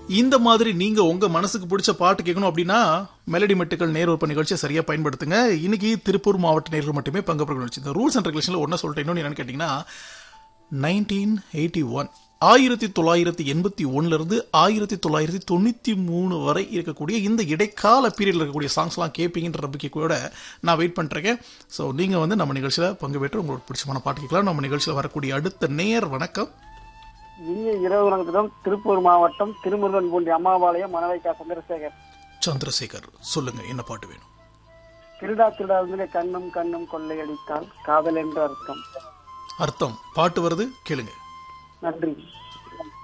இந்த மாதிரி நீங்க உங்க மனசுக்கு பிடிச்ச பாட்டு கேட்கணும் அப்படின்னா மெலடி மெட்டுக்கள் நேர்வற்ப நிகழ்ச்சியை சரியா பயன்படுத்துங்க இன்னைக்கு திருப்பூர் மாவட்ட நேர்கள் மட்டுமே பங்கு பெற நிகழ்ச்சி இந்த ரூல்ஸ் அண்ட் ரெகுலேஷன்ல ஒன்ன சொல்லிட்டேன் இன்னொன்னு என்னன்னு கேட்டீங்கன்னா நைன்டீன் எயிட்டி ஒன் ஆயிரத்தி தொள்ளாயிரத்தி எண்பத்தி ஒன்னுல இருந்து ஆயிரத்தி தொள்ளாயிரத்தி தொண்ணூத்தி மூணு வரை இருக்கக்கூடிய இந்த இடைக்கால பீரியட்ல இருக்கக்கூடிய சாங்ஸ்லாம் கேட்பீங்கன்ற நம்பிக்கையோட நான் வெயிட் பண்ணிருக்கேன் ஸோ நீங்க வந்து நம்ம நிகழ்ச்சியில பங்கு பெற்று உங்களுக்கு பிடிச்சமான பாட்டு கேட்கலாம் நம்ம நிகழ்ச்சியில வரக்கூடிய அடுத்த நேர் வணக்கம் இனிய இரவு வணக்கம் திருப்பூர் மாவட்டம் திருமுருகன் பூண்டி அம்மாபாளையம் மணவைக்கா சந்திரசேகர் சந்திரசேகர் சொல்லுங்க என்ன பாட்டு வேணும் திருடா திருடா வந்து கண்ணும் கண்ணும் கொள்ளையடித்தால் காதல் என்று அர்த்தம் அர்த்தம் பாட்டு வருது கேளுங்க நன்றி